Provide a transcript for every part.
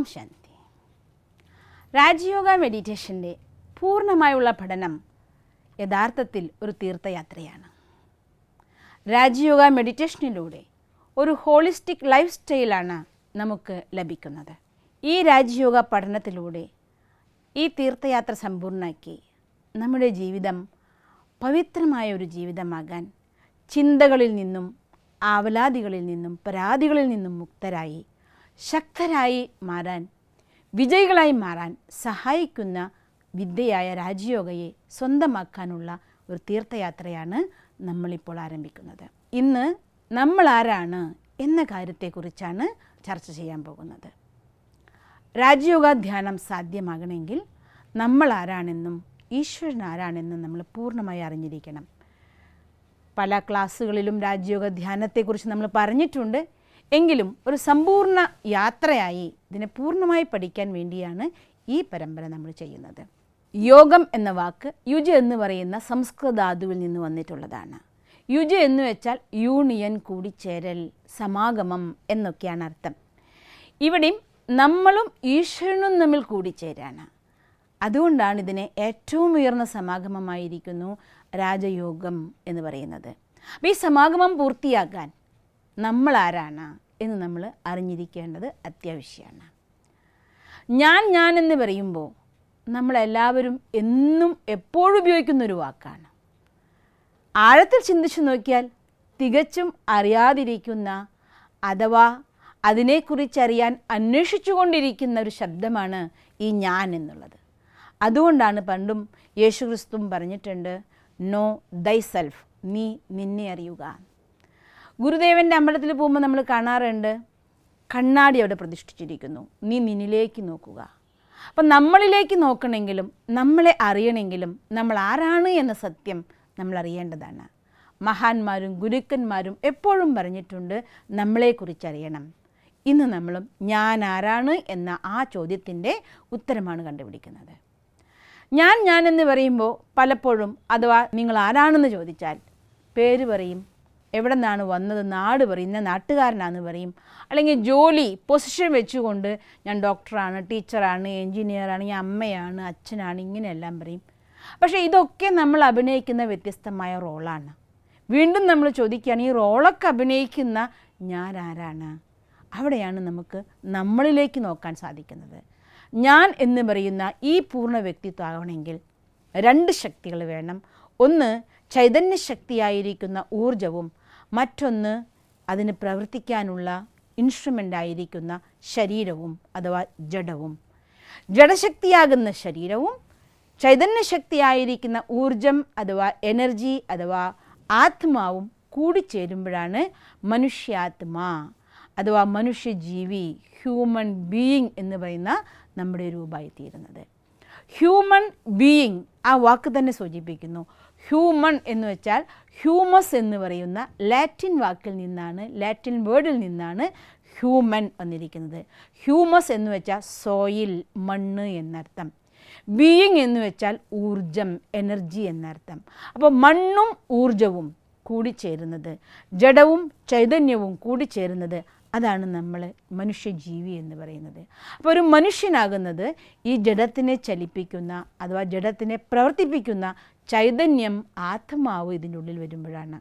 ഓം ശാന്തി രാജയോഗ മെഡിറ്റേഷൻ്റെ പൂർണ്ണമായുള്ള പഠനം യഥാർത്ഥത്തിൽ ഒരു തീർത്ഥയാത്രയാണ് രാജയോഗ മെഡിറ്റേഷനിലൂടെ ഒരു ഹോളിസ്റ്റിക് ലൈഫ് സ്റ്റൈലാണ് നമുക്ക് ലഭിക്കുന്നത് ഈ രാജയോഗ പഠനത്തിലൂടെ ഈ തീർത്ഥയാത്ര സമ്പൂർണ്ണമാക്കി നമ്മുടെ ജീവിതം പവിത്രമായ ഒരു ജീവിതമാകാൻ ചിന്തകളിൽ നിന്നും ആവലാതികളിൽ നിന്നും പരാതികളിൽ നിന്നും മുക്തരായി ശക്തരായി മാറാൻ വിജയികളായി മാറാൻ സഹായിക്കുന്ന വിദ്യയായ രാജയോഗയെ സ്വന്തമാക്കാനുള്ള ഒരു തീർത്ഥയാത്രയാണ് നമ്മളിപ്പോൾ ആരംഭിക്കുന്നത് ഇന്ന് നമ്മൾ ആരാണ് എന്ന കാര്യത്തെക്കുറിച്ചാണ് ചർച്ച ചെയ്യാൻ പോകുന്നത് രാജയോഗ ധ്യാനം സാധ്യമാകണമെങ്കിൽ നമ്മൾ ആരാണെന്നും ഈശ്വരൻ ആരാണെന്നും നമ്മൾ പൂർണ്ണമായി അറിഞ്ഞിരിക്കണം പല ക്ലാസ്സുകളിലും രാജയോഗ ധ്യാനത്തെക്കുറിച്ച് നമ്മൾ പറഞ്ഞിട്ടുണ്ട് എങ്കിലും ഒരു സമ്പൂർണ്ണ യാത്രയായി ഇതിനെ പൂർണ്ണമായി പഠിക്കാൻ വേണ്ടിയാണ് ഈ പരമ്പര നമ്മൾ ചെയ്യുന്നത് യോഗം എന്ന വാക്ക് യുജ എന്ന് പറയുന്ന സംസ്കൃത ധാതുവിൽ നിന്ന് വന്നിട്ടുള്ളതാണ് യുജ എന്ന് വെച്ചാൽ യൂണിയൻ കൂടിച്ചേരൽ സമാഗമം എന്നൊക്കെയാണ് അർത്ഥം ഇവിടെയും നമ്മളും ഈശ്വരനും തമ്മിൽ കൂടിച്ചേരാണ് അതുകൊണ്ടാണ് ഇതിനെ ഏറ്റവും ഉയർന്ന സമാഗമമായിരിക്കുന്നു രാജയോഗം എന്ന് പറയുന്നത് അപ്പോൾ ഈ സമാഗമം പൂർത്തിയാക്കാൻ നമ്മൾ ആരാണ് എന്ന് നമ്മൾ അറിഞ്ഞിരിക്കേണ്ടത് അത്യാവശ്യമാണ് ഞാൻ ഞാൻ എന്ന് പറയുമ്പോൾ നമ്മളെല്ലാവരും എന്നും എപ്പോഴും ഉപയോഗിക്കുന്ന ഒരു വാക്കാണ് ആഴത്തിൽ ചിന്തിച്ചു നോക്കിയാൽ തികച്ചും അറിയാതിരിക്കുന്ന അഥവാ അതിനെക്കുറിച്ചറിയാൻ അന്വേഷിച്ചുകൊണ്ടിരിക്കുന്ന ഒരു ശബ്ദമാണ് ഈ ഞാൻ എന്നുള്ളത് അതുകൊണ്ടാണ് പണ്ടും യേശുക്രിസ്തുവും പറഞ്ഞിട്ടുണ്ട് നോ ദൈ സെൽഫ് നീ നിന്നെ അറിയുക ഗുരുദേവൻ്റെ അമ്പലത്തിൽ പോകുമ്പോൾ നമ്മൾ കാണാറുണ്ട് കണ്ണാടി അവിടെ പ്രതിഷ്ഠിച്ചിരിക്കുന്നു നീ നിന്നിലേക്ക് നോക്കുക അപ്പം നമ്മളിലേക്ക് നോക്കണമെങ്കിലും നമ്മളെ അറിയണമെങ്കിലും നമ്മൾ ആരാണ് എന്ന സത്യം നമ്മൾ അറിയേണ്ടതാണ് മഹാന്മാരും ഗുരുക്കന്മാരും എപ്പോഴും പറഞ്ഞിട്ടുണ്ട് നമ്മളെക്കുറിച്ച് അറിയണം ഇന്ന് നമ്മളും ഞാൻ ആരാണ് എന്ന ആ ചോദ്യത്തിൻ്റെ ഉത്തരമാണ് കണ്ടുപിടിക്കുന്നത് ഞാൻ ഞാൻ എന്ന് പറയുമ്പോൾ പലപ്പോഴും അഥവാ നിങ്ങൾ ആരാണെന്ന് ചോദിച്ചാൽ പേര് പറയും എവിടെ നിന്നാണ് വന്നത് നാട് പറയും ഇന്ന നാട്ടുകാരനാണെന്ന് പറയും അല്ലെങ്കിൽ ജോലി പൊസിഷൻ വെച്ചുകൊണ്ട് ഞാൻ ഡോക്ടറാണ് ടീച്ചറാണ് എൻജിനീയറാണ് ഞാൻ അമ്മയാണ് അച്ഛനാണ് ഇങ്ങനെയെല്ലാം പറയും പക്ഷേ ഇതൊക്കെ നമ്മൾ അഭിനയിക്കുന്ന വ്യത്യസ്തമായ റോളാണ് വീണ്ടും നമ്മൾ ചോദിക്കുകയാണ് ഈ റോളൊക്കെ അഭിനയിക്കുന്ന ഞാൻ ആരാണ് അവിടെയാണ് നമുക്ക് നമ്മളിലേക്ക് നോക്കാൻ സാധിക്കുന്നത് ഞാൻ എന്ന് പറയുന്ന ഈ പൂർണ്ണ വ്യക്തിത്വം ആവണമെങ്കിൽ രണ്ട് ശക്തികൾ വേണം ഒന്ന് ചൈതന്യ ശക്തിയായിരിക്കുന്ന ഊർജവും മറ്റൊന്ന് അതിന് പ്രവർത്തിക്കാനുള്ള ഇൻസ്ട്രുമെൻ്റ് ആയിരിക്കുന്ന ശരീരവും അഥവാ ജഡവും ജഡശക്തിയാകുന്ന ശരീരവും ചൈതന്യശക്തിയായിരിക്കുന്ന ഊർജം അഥവാ എനർജി അഥവാ ആത്മാവും കൂടിച്ചേരുമ്പോഴാണ് മനുഷ്യാത്മാ അഥവാ മനുഷ്യജീവി ഹ്യൂമൻ ബീയിങ് എന്ന് പറയുന്ന നമ്മുടെ രൂപമായിത്തീരുന്നത് ഹ്യൂമൻ ബീയിങ് ആ വാക്ക് തന്നെ സൂചിപ്പിക്കുന്നു ഹ്യൂമൺ എന്ന് വെച്ചാൽ ഹ്യൂമസ് എന്ന് പറയുന്ന ലാറ്റിൻ വാക്കിൽ നിന്നാണ് ലാറ്റിൻ വേർഡിൽ നിന്നാണ് ഹ്യൂമൻ വന്നിരിക്കുന്നത് ഹ്യൂമസ് എന്ന് വെച്ചാൽ സോയിൽ മണ്ണ് എന്നർത്ഥം ബീയിങ് എന്ന് വെച്ചാൽ ഊർജം എനർജി എന്നർത്ഥം അപ്പോൾ മണ്ണും ഊർജവും കൂടിച്ചേരുന്നത് ജഡവും ചൈതന്യവും കൂടിച്ചേരുന്നത് അതാണ് നമ്മൾ മനുഷ്യജീവി എന്ന് പറയുന്നത് അപ്പോൾ ഒരു മനുഷ്യനാകുന്നത് ഈ ജഡത്തിനെ ചലിപ്പിക്കുന്ന അഥവാ ജഡത്തിനെ പ്രവർത്തിപ്പിക്കുന്ന ചൈതന്യം ആത്മാവ് ഇതിൻ്റെ ഉള്ളിൽ വരുമ്പോഴാണ്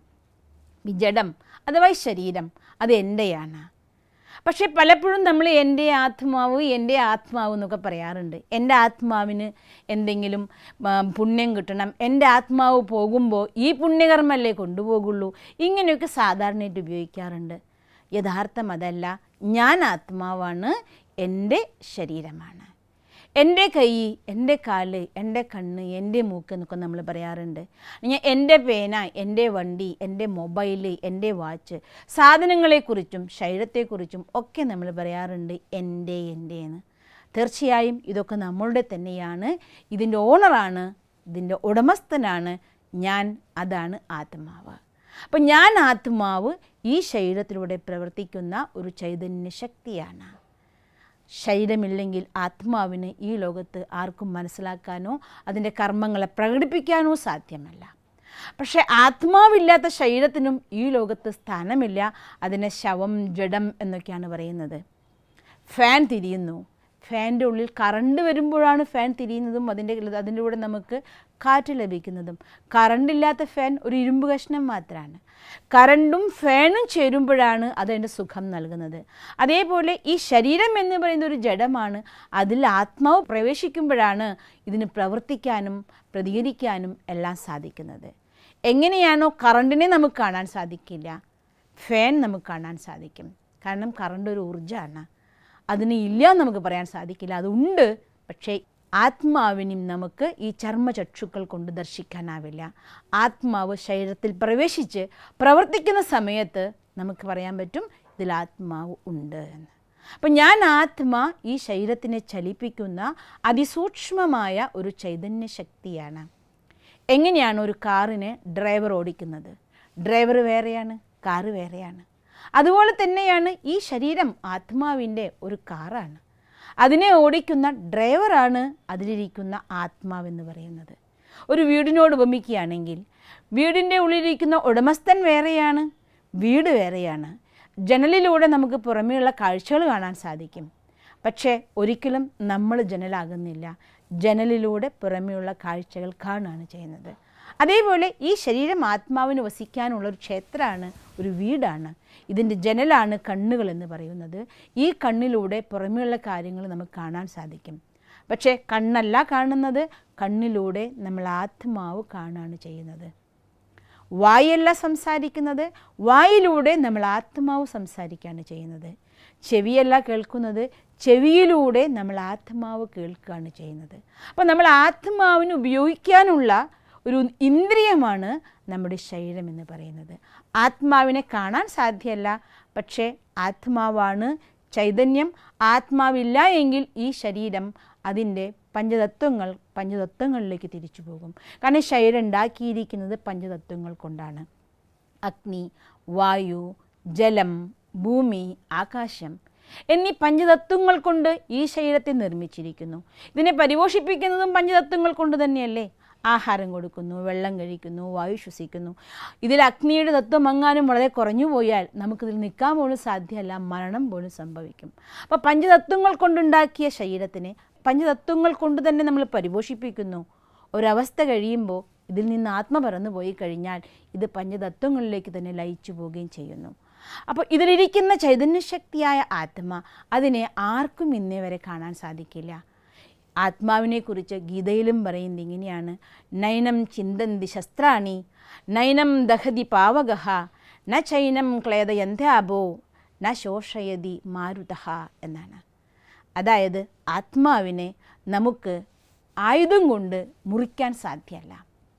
ഈ ജഡം അഥവാ ഈ ശരീരം അത് എൻ്റെയാണ് പക്ഷേ പലപ്പോഴും നമ്മൾ എൻ്റെ ആത്മാവ് എൻ്റെ ആത്മാവ് എന്നൊക്കെ പറയാറുണ്ട് എൻ്റെ ആത്മാവിന് എന്തെങ്കിലും പുണ്യം കിട്ടണം എൻ്റെ ആത്മാവ് പോകുമ്പോൾ ഈ പുണ്യകർമ്മല്ലേ കൊണ്ടുപോകുള്ളൂ ഇങ്ങനെയൊക്കെ സാധാരണയായിട്ട് ഉപയോഗിക്കാറുണ്ട് യഥാർത്ഥം അതല്ല ഞാൻ ആത്മാവാണ് എൻ്റെ ശരീരമാണ് എൻ്റെ കൈ എൻ്റെ കാല് എൻ്റെ കണ്ണ് എൻ്റെ മൂക്ക് എന്നൊക്കെ നമ്മൾ പറയാറുണ്ട് ഞാൻ എൻ്റെ പേന എൻ്റെ വണ്ടി എൻ്റെ മൊബൈൽ എൻ്റെ വാച്ച് സാധനങ്ങളെക്കുറിച്ചും ശരീരത്തെക്കുറിച്ചും ഒക്കെ നമ്മൾ പറയാറുണ്ട് എൻ്റെ എൻ്റെ എന്ന് തീർച്ചയായും ഇതൊക്കെ നമ്മളുടെ തന്നെയാണ് ഇതിൻ്റെ ഓണറാണ് ഇതിൻ്റെ ഉടമസ്ഥനാണ് ഞാൻ അതാണ് ആത്മാവ് അപ്പം ഞാൻ ആത്മാവ് ഈ ശരീരത്തിലൂടെ പ്രവർത്തിക്കുന്ന ഒരു ചൈതന്യ ശക്തിയാണ് ശരീരമില്ലെങ്കിൽ ആത്മാവിന് ഈ ലോകത്ത് ആർക്കും മനസ്സിലാക്കാനോ അതിൻ്റെ കർമ്മങ്ങളെ പ്രകടിപ്പിക്കാനോ സാധ്യമല്ല പക്ഷേ ആത്മാവില്ലാത്ത ശരീരത്തിനും ഈ ലോകത്ത് സ്ഥാനമില്ല അതിനെ ശവം ജഡം എന്നൊക്കെയാണ് പറയുന്നത് ഫാൻ തിരിയുന്നു ഫാനിൻ്റെ ഉള്ളിൽ കറണ്ട് വരുമ്പോഴാണ് ഫാൻ തിരിയുന്നതും അതിൻ്റെ അതിൻ്റെ കൂടെ നമുക്ക് കാറ്റ് ലഭിക്കുന്നതും കറണ്ടില്ലാത്ത ഫാൻ ഒരു ഇരുമ്പ് കഷ്ണം മാത്രമാണ് കറണ്ടും ഫാനും ചേരുമ്പോഴാണ് അതിൻ്റെ സുഖം നൽകുന്നത് അതേപോലെ ഈ ശരീരം എന്ന് പറയുന്ന ഒരു ജഡമാണ് അതിൽ ആത്മാവ് പ്രവേശിക്കുമ്പോഴാണ് ഇതിന് പ്രവർത്തിക്കാനും പ്രതികരിക്കാനും എല്ലാം സാധിക്കുന്നത് എങ്ങനെയാണോ കറണ്ടിനെ നമുക്ക് കാണാൻ സാധിക്കില്ല ഫാൻ നമുക്ക് കാണാൻ സാധിക്കും കാരണം കറണ്ട് ഒരു ഊർജ്ജമാണ് അതിന് ഇല്ല എന്ന് നമുക്ക് പറയാൻ സാധിക്കില്ല അതുണ്ട് പക്ഷേ ആത്മാവിനും നമുക്ക് ഈ ചർമ്മചക്ഷുക്കൾ കൊണ്ട് ദർശിക്കാനാവില്ല ആത്മാവ് ശരീരത്തിൽ പ്രവേശിച്ച് പ്രവർത്തിക്കുന്ന സമയത്ത് നമുക്ക് പറയാൻ പറ്റും ഇതിൽ ആത്മാവ് ഉണ്ട് എന്ന് അപ്പം ഞാൻ ആത്മ ഈ ശരീരത്തിനെ ചലിപ്പിക്കുന്ന അതിസൂക്ഷ്മമായ ഒരു ചൈതന്യ ശക്തിയാണ് എങ്ങനെയാണ് ഒരു കാറിനെ ഡ്രൈവർ ഓടിക്കുന്നത് ഡ്രൈവർ വേറെയാണ് കാറ് വേറെയാണ് അതുപോലെ തന്നെയാണ് ഈ ശരീരം ആത്മാവിൻ്റെ ഒരു കാറാണ് അതിനെ ഓടിക്കുന്ന ഡ്രൈവറാണ് അതിലിരിക്കുന്ന ആത്മാവെന്ന് പറയുന്നത് ഒരു വീടിനോട് ഉപമിക്കുകയാണെങ്കിൽ വീടിൻ്റെ ഉള്ളിലിരിക്കുന്ന ഉടമസ്ഥൻ വേറെയാണ് വീട് വേറെയാണ് ജനലിലൂടെ നമുക്ക് പുറമേയുള്ള കാഴ്ചകൾ കാണാൻ സാധിക്കും പക്ഷേ ഒരിക്കലും നമ്മൾ ജനലാകുന്നില്ല ജനലിലൂടെ പുറമേയുള്ള കാഴ്ചകൾ കാണുകയാണ് ചെയ്യുന്നത് അതേപോലെ ഈ ശരീരം ആത്മാവിന് വസിക്കാനുള്ള ഒരു ക്ഷേത്രമാണ് ഒരു വീടാണ് ഇതിൻ്റെ ജനലാണ് കണ്ണുകൾ എന്ന് പറയുന്നത് ഈ കണ്ണിലൂടെ പുറമേയുള്ള കാര്യങ്ങൾ നമുക്ക് കാണാൻ സാധിക്കും പക്ഷേ കണ്ണല്ല കാണുന്നത് കണ്ണിലൂടെ നമ്മൾ ആത്മാവ് കാണുകയാണ് ചെയ്യുന്നത് വായല്ല സംസാരിക്കുന്നത് വായിലൂടെ നമ്മൾ ആത്മാവ് സംസാരിക്കുകയാണ് ചെയ്യുന്നത് ചെവിയല്ല കേൾക്കുന്നത് ചെവിയിലൂടെ നമ്മൾ ആത്മാവ് കേൾക്കുകയാണ് ചെയ്യുന്നത് അപ്പോൾ നമ്മൾ ആത്മാവിന് ഉപയോഗിക്കാനുള്ള ഒരു ഇന്ദ്രിയമാണ് നമ്മുടെ ശരീരം എന്ന് പറയുന്നത് ആത്മാവിനെ കാണാൻ സാധ്യമല്ല പക്ഷേ ആത്മാവാണ് ചൈതന്യം ആത്മാവില്ല എങ്കിൽ ഈ ശരീരം അതിൻ്റെ പഞ്ചതത്വങ്ങൾ പഞ്ചതത്വങ്ങളിലേക്ക് തിരിച്ചു പോകും കാരണം ശരീരം ഉണ്ടാക്കിയിരിക്കുന്നത് പഞ്ചതത്വങ്ങൾ കൊണ്ടാണ് അഗ്നി വായു ജലം ഭൂമി ആകാശം എന്നീ പഞ്ചതത്വങ്ങൾ കൊണ്ട് ഈ ശരീരത്തെ നിർമ്മിച്ചിരിക്കുന്നു ഇതിനെ പരിപോഷിപ്പിക്കുന്നതും പഞ്ചതത്വങ്ങൾ കൊണ്ട് തന്നെയല്ലേ ആഹാരം കൊടുക്കുന്നു വെള്ളം കഴിക്കുന്നു വായു ശ്വസിക്കുന്നു ഇതിൽ അഗ്നിയുടെ തത്വം അങ്ങാനും വളരെ കുറഞ്ഞു പോയാൽ നമുക്കിതിൽ നിൽക്കാൻ പോലും സാധ്യമല്ല മരണം പോലും സംഭവിക്കും അപ്പോൾ പഞ്ചതത്വങ്ങൾ കൊണ്ടുണ്ടാക്കിയ ശരീരത്തിനെ പഞ്ചതത്വങ്ങൾ കൊണ്ട് തന്നെ നമ്മൾ പരിപോഷിപ്പിക്കുന്നു ഒരവസ്ഥ കഴിയുമ്പോൾ ഇതിൽ നിന്ന് ആത്മ പറന്നു പോയി കഴിഞ്ഞാൽ ഇത് പഞ്ചതത്വങ്ങളിലേക്ക് തന്നെ ലയിച്ചു പോവുകയും ചെയ്യുന്നു അപ്പോൾ ഇതിലിരിക്കുന്ന ചൈതന്യശക്തിയായ ആത്മ അതിനെ ആർക്കും ഇന്നേ വരെ കാണാൻ സാധിക്കില്ല ആത്മാവിനെക്കുറിച്ച് ഗീതയിലും പറയുന്നത് ഇങ്ങനെയാണ് നൈനം ചിന്തന്തി ശസ്ത്രാണി നൈനം ദഹതി പാവകഹ ന ചൈനം ക്ലേദയന്ത്യാബോ ന ശോഷയതി മാരുത എന്നാണ് അതായത് ആത്മാവിനെ നമുക്ക് ആയുധം കൊണ്ട് മുറിക്കാൻ സാധ്യമല്ല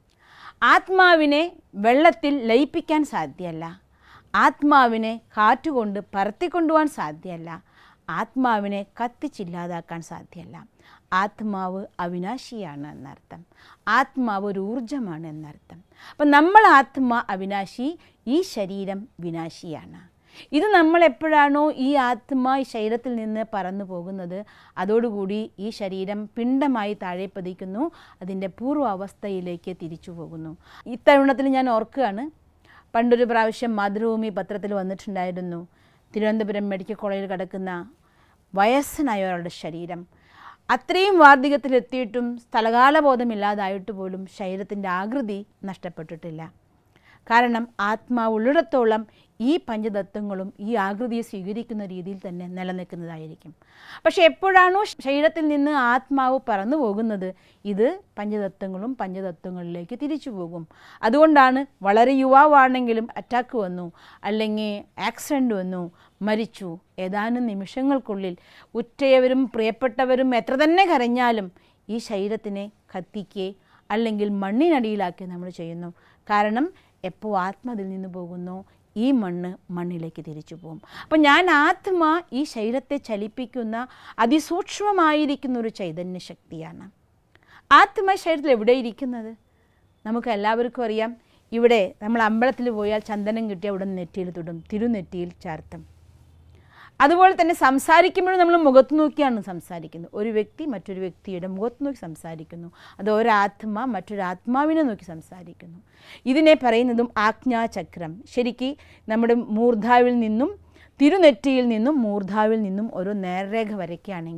ആത്മാവിനെ വെള്ളത്തിൽ ലയിപ്പിക്കാൻ സാധ്യമല്ല ആത്മാവിനെ കാറ്റുകൊണ്ട് പറത്തിക്കൊണ്ടുപോകാൻ സാധ്യമല്ല ആത്മാവിനെ കത്തിച്ചില്ലാതാക്കാൻ സാധ്യമല്ല ആത്മാവ് അവിനാശിയാണ് എന്നർത്ഥം ആത്മാവ് ഒരു ഊർജമാണ് എന്നർത്ഥം അപ്പം നമ്മൾ ആത്മ അവിനാശി ഈ ശരീരം വിനാശിയാണ് ഇത് നമ്മൾ എപ്പോഴാണോ ഈ ആത്മ ഈ ശരീരത്തിൽ നിന്ന് പറന്നു പോകുന്നത് അതോടുകൂടി ഈ ശരീരം പിണ്ടമായി താഴെ പതിക്കുന്നു അതിൻ്റെ പൂർവ്വാവസ്ഥയിലേക്ക് തിരിച്ചു പോകുന്നു ഈ തരുണത്തിൽ ഞാൻ ഓർക്കുകയാണ് പണ്ടൊരു പ്രാവശ്യം മാതൃഭൂമി പത്രത്തിൽ വന്നിട്ടുണ്ടായിരുന്നു തിരുവനന്തപുരം മെഡിക്കൽ കോളേജിൽ കിടക്കുന്ന വയസ്സനായ ഒരാളുടെ ശരീരം അത്രയും വാർദ്ധക്യത്തിലെത്തിയിട്ടും സ്ഥലകാലബോധമില്ലാതായിട്ട് പോലും ശരീരത്തിൻ്റെ ആകൃതി നഷ്ടപ്പെട്ടിട്ടില്ല കാരണം ആത്മാവ് ഉള്ളിടത്തോളം ഈ പഞ്ചതത്വങ്ങളും ഈ ആകൃതിയെ സ്വീകരിക്കുന്ന രീതിയിൽ തന്നെ നിലനിൽക്കുന്നതായിരിക്കും പക്ഷേ എപ്പോഴാണോ ശരീരത്തിൽ നിന്ന് ആത്മാവ് പറന്നു പോകുന്നത് ഇത് പഞ്ചതത്വങ്ങളും പഞ്ചതത്വങ്ങളിലേക്ക് തിരിച്ചു പോകും അതുകൊണ്ടാണ് വളരെ യുവാവാണെങ്കിലും അറ്റാക്ക് വന്നു അല്ലെങ്കിൽ ആക്സിഡൻറ്റ് വന്നു മരിച്ചു ഏതാനും നിമിഷങ്ങൾക്കുള്ളിൽ ഉറ്റയവരും പ്രിയപ്പെട്ടവരും എത്ര തന്നെ കരഞ്ഞാലും ഈ ശരീരത്തിനെ കത്തിക്കേ അല്ലെങ്കിൽ മണ്ണിനടിയിലാക്കി നമ്മൾ ചെയ്യുന്നു കാരണം എപ്പോൾ ആത്മ അതിൽ നിന്ന് പോകുന്നോ ഈ മണ്ണ് മണ്ണിലേക്ക് തിരിച്ചു പോകും അപ്പം ഞാൻ ആത്മ ഈ ശരീരത്തെ ചലിപ്പിക്കുന്ന അതിസൂക്ഷ്മമായിരിക്കുന്ന ഒരു ചൈതന്യ ശക്തിയാണ് ആത്മ ശരീരത്തിൽ എവിടെ ഇരിക്കുന്നത് നമുക്ക് എല്ലാവർക്കും അറിയാം ഇവിടെ നമ്മൾ അമ്പലത്തിൽ പോയാൽ ചന്ദനം കിട്ടിയ അവിടെ നെറ്റിയിൽ തൊടും തിരുനെറ്റിയിൽ ചാർത്തും അതുപോലെ തന്നെ സംസാരിക്കുമ്പോഴും നമ്മൾ മുഖത്ത് നോക്കിയാണ് സംസാരിക്കുന്നത് ഒരു വ്യക്തി മറ്റൊരു വ്യക്തിയുടെ മുഖത്ത് നോക്കി സംസാരിക്കുന്നു അത് ഒരാത്മ മറ്റൊരു ആത്മാവിനെ നോക്കി സംസാരിക്കുന്നു ഇതിനെ പറയുന്നതും ആജ്ഞാചക്രം ശരിക്ക് നമ്മുടെ മൂർധാവിൽ നിന്നും തിരുനെറ്റിയിൽ നിന്നും മൂർധാവിൽ നിന്നും ഒരു നേർരേഖ വരയ്ക്കുകയാണെങ്കിൽ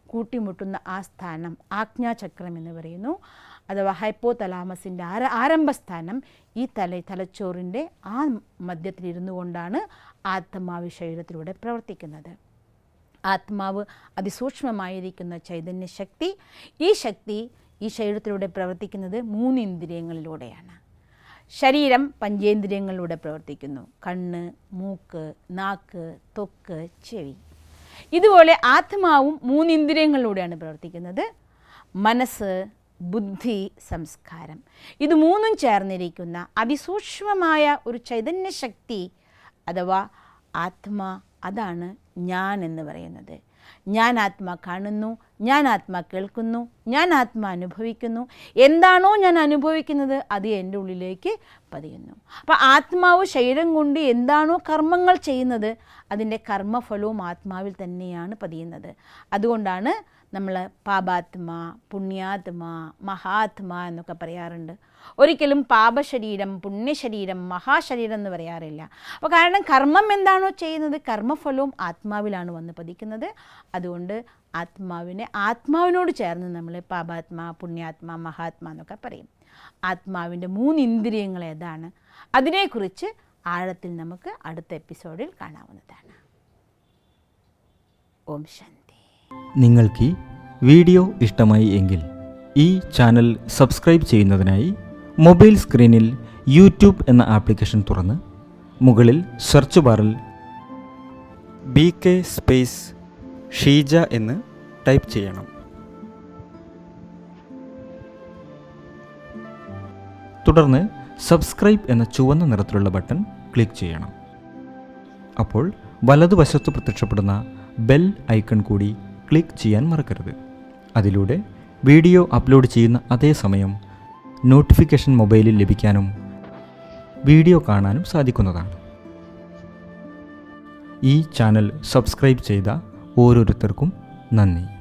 കൂട്ടിമുട്ടുന്ന ആ സ്ഥാനം ആജ്ഞാചക്രം എന്ന് പറയുന്നു അഥവാ ഹൈപ്പോ തലാമസിൻ്റെ ആര ആരംഭസ്ഥാനം ഈ തല തലച്ചോറിൻ്റെ ആ മധ്യത്തിലിരുന്നു കൊണ്ടാണ് ആത്മാവ് ശരീരത്തിലൂടെ പ്രവർത്തിക്കുന്നത് ആത്മാവ് അതിസൂക്ഷ്മമായിരിക്കുന്ന ചൈതന്യ ശക്തി ഈ ശക്തി ഈ ശരീരത്തിലൂടെ പ്രവർത്തിക്കുന്നത് മൂന്ന് ഇന്ദ്രിയങ്ങളിലൂടെയാണ് ശരീരം പഞ്ചേന്ദ്രിയങ്ങളിലൂടെ പ്രവർത്തിക്കുന്നു കണ്ണ് മൂക്ക് നാക്ക് ത്വക്ക് ചെവി ഇതുപോലെ ആത്മാവും മൂന്ന് ഇന്ദ്രിയങ്ങളിലൂടെയാണ് പ്രവർത്തിക്കുന്നത് മനസ്സ് ബുദ്ധി സംസ്കാരം ഇത് മൂന്നും ചേർന്നിരിക്കുന്ന അതിസൂക്ഷ്മമായ ഒരു ചൈതന്യ ശക്തി അഥവാ ആത്മാ അതാണ് ഞാൻ എന്ന് പറയുന്നത് ഞാൻ ആത്മാ കാണുന്നു ഞാൻ ആത്മാ കേൾക്കുന്നു ഞാൻ ആത്മാ അനുഭവിക്കുന്നു എന്താണോ ഞാൻ അനുഭവിക്കുന്നത് അത് എൻ്റെ ഉള്ളിലേക്ക് പതിയുന്നു അപ്പോൾ ആത്മാവ് ശരീരം കൊണ്ട് എന്താണോ കർമ്മങ്ങൾ ചെയ്യുന്നത് അതിൻ്റെ കർമ്മഫലവും ആത്മാവിൽ തന്നെയാണ് പതിയുന്നത് അതുകൊണ്ടാണ് നമ്മൾ പാപാത്മാ പുണ്യാത്മാ മഹാത്മാ എന്നൊക്കെ പറയാറുണ്ട് ഒരിക്കലും പാപശരീരം പുണ്യശരീരം മഹാശരീരം എന്ന് പറയാറില്ല അപ്പോൾ കാരണം കർമ്മം എന്താണോ ചെയ്യുന്നത് കർമ്മഫലവും ആത്മാവിലാണ് വന്ന് പതിക്കുന്നത് അതുകൊണ്ട് ആത്മാവിനെ ആത്മാവിനോട് ചേർന്ന് നമ്മൾ പാപാത്മാ പുണ്യാത്മാ മഹാത്മാ എന്നൊക്കെ പറയും ആത്മാവിൻ്റെ മൂന്ന് ഇന്ദ്രിയങ്ങൾ ഏതാണ് അതിനെക്കുറിച്ച് ആഴത്തിൽ നമുക്ക് അടുത്ത എപ്പിസോഡിൽ കാണാവുന്നതാണ് ഓം ശാന്തി നിങ്ങൾക്ക് ഈ വീഡിയോ ഇഷ്ടമായി എങ്കിൽ ഈ ചാനൽ സബ്സ്ക്രൈബ് ചെയ്യുന്നതിനായി മൊബൈൽ സ്ക്രീനിൽ യൂട്യൂബ് എന്ന ആപ്ലിക്കേഷൻ തുറന്ന് മുകളിൽ സെർച്ച് ബാറിൽ ബി കെ സ്പേസ് ഷീജ എന്ന് ടൈപ്പ് ചെയ്യണം തുടർന്ന് സബ്സ്ക്രൈബ് എന്ന ചുവന്ന നിറത്തിലുള്ള ബട്ടൺ ക്ലിക്ക് ചെയ്യണം അപ്പോൾ വലതുവശത്ത് പ്രത്യക്ഷപ്പെടുന്ന ബെൽ ഐക്കൺ കൂടി ക്ലിക്ക് ചെയ്യാൻ മറക്കരുത് അതിലൂടെ വീഡിയോ അപ്ലോഡ് ചെയ്യുന്ന അതേ സമയം നോട്ടിഫിക്കേഷൻ മൊബൈലിൽ ലഭിക്കാനും വീഡിയോ കാണാനും സാധിക്കുന്നതാണ് ഈ ചാനൽ സബ്സ്ക്രൈബ് ചെയ്ത ഓരോരുത്തർക്കും നന്ദി